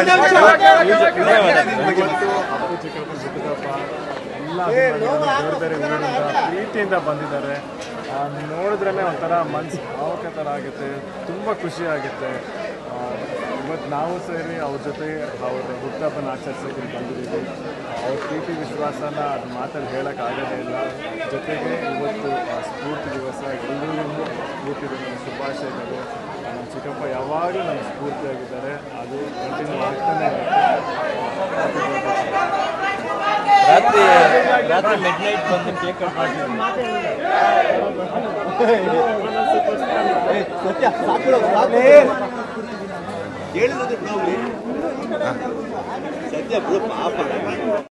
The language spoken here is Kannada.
ಇವತ್ತು ಅಪ್ಪು ಚಿಕ್ಕಪ್ಪ ಚಿಕ್ಕಪ್ಪ ಎಲ್ಲ ಅಭಿಮಾನಿಗಳು ಬೇರೆ ಬೇರೆ ಊರಿಂದ ಪ್ರೀತಿಯಿಂದ ಬಂದಿದ್ದಾರೆ ಆ, ನೋಡಿದ್ರೇ ಒಂಥರ ಮನ್ಸು ಭಾವಕ ಥರ ಆಗುತ್ತೆ ತುಂಬ ಖುಷಿ ಆಗುತ್ತೆ ಆ, ಇವತ್ತು ನಾವು ಸೇರಿ ಅವ್ರ ಜೊತೆ ಅವ್ರ ಹುಟ್ಟುಹಬ್ಬನ ಆಚರಿಸೋಕೆ ಇಲ್ಲಿ ಬಂದಿದ್ದೀವಿ ಅವ್ರ ಪ್ರೀತಿ ವಿಶ್ವಾಸನ ಅದು ಮಾತಲ್ಲಿ ಹೇಳೋಕೆ ಆಗೋದೇ ಇಲ್ಲ ಜೊತೆಗೆ ಇವತ್ತು ಆ, ಸ್ಫೂರ್ತಿ ದಿವಸ ಎಲ್ಲರಿಗೂ ಸ್ಫೂರ್ತಿ ದಿನದ ಶುಭಾಶಯಗಳು ನಮ್ಮ ಚಿಕ್ಕಪ್ಪ ಯಾವಾಗಲೂ ನಮ್ಮ ಸ್ಫೂರ್ತಿಯಾಗಿದ್ದಾರೆ ಅದು ಕಂಟಿನ್ಯೂ ಆಗ್ತಾನೆ ಇರುತ್ತೆ ರಾತ್ರಿ ರಾತ್ರಿ ಮಿಡ್ ನೈಟ್ ಬಂದು ಕೇಕ್ ಕಟ್ ಮಾಡ್ತಿದ್ವಿ ಹೇಳಿದ್ರೆ ಸತ್ಯ ಬಿಡು ಪಾಪ